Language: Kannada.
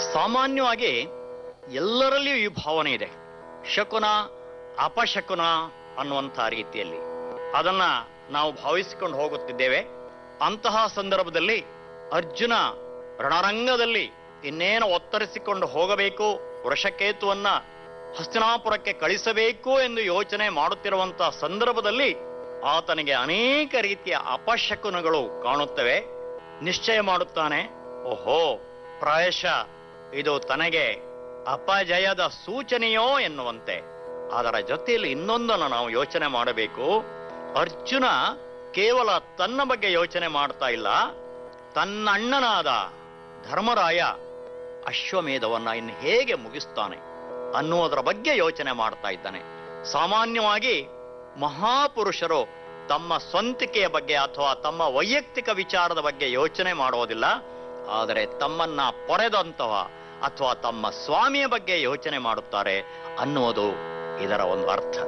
ಸಾಮಾನ್ಯವಾಗಿ ಎಲ್ಲರಲ್ಲಿಯೂ ಈ ಭಾವನೆ ಇದೆ ಶಕುನ ಅಪಶಕುನ ಅನ್ನುವಂಥ ರೀತಿಯಲ್ಲಿ ಅದನ್ನ ನಾವು ಭಾವಿಸಿಕೊಂಡು ಹೋಗುತ್ತಿದ್ದೇವೆ ಅಂತಹ ಸಂದರ್ಭದಲ್ಲಿ ಅರ್ಜುನ ರಣರಂಗದಲ್ಲಿ ಇನ್ನೇನು ಒತ್ತರಿಸಿಕೊಂಡು ಹೋಗಬೇಕು ವೃಷಕೇತುವನ್ನ ಹಸ್ತಿನಾಪುರಕ್ಕೆ ಕಳಿಸಬೇಕು ಎಂದು ಯೋಚನೆ ಮಾಡುತ್ತಿರುವಂತಹ ಸಂದರ್ಭದಲ್ಲಿ ಆತನಿಗೆ ಅನೇಕ ರೀತಿಯ ಅಪಶಕುನಗಳು ಕಾಣುತ್ತವೆ ನಿಶ್ಚಯ ಮಾಡುತ್ತಾನೆ ಓಹೋ ಪ್ರಾಯಶಃ ಇದು ತನಗೆ ಅಪಜಯದ ಸೂಚನೆಯೋ ಎನ್ನುವಂತೆ ಅದರ ಜೊತೆಯಲ್ಲಿ ಇನ್ನೊಂದನ್ನು ನಾವು ಯೋಚನೆ ಮಾಡಬೇಕು ಅರ್ಜುನ ಕೇವಲ ತನ್ನ ಬಗ್ಗೆ ಯೋಚನೆ ಮಾಡ್ತಾ ಇಲ್ಲ ತನ್ನ ಅಣ್ಣನಾದ ಧರ್ಮರಾಯ ಅಶ್ವಮೇಧವನ್ನ ಇನ್ನು ಹೇಗೆ ಮುಗಿಸ್ತಾನೆ ಅನ್ನುವುದರ ಬಗ್ಗೆ ಯೋಚನೆ ಮಾಡ್ತಾ ಇದ್ದಾನೆ ಸಾಮಾನ್ಯವಾಗಿ ಮಹಾಪುರುಷರು ತಮ್ಮ ಸ್ವಂತಿಕೆಯ ಬಗ್ಗೆ ಅಥವಾ ತಮ್ಮ ವೈಯಕ್ತಿಕ ವಿಚಾರದ ಬಗ್ಗೆ ಯೋಚನೆ ಮಾಡೋದಿಲ್ಲ ಆದರೆ ತಮ್ಮನ್ನ ಪೊರೆದಂತಹ ಅಥವಾ ತಮ್ಮ ಸ್ವಾಮಿಯ ಬಗ್ಗೆ ಯೋಚನೆ ಮಾಡುತ್ತಾರೆ ಅನ್ನುವುದು ಇದರ ಒಂದು ಅರ್ಥ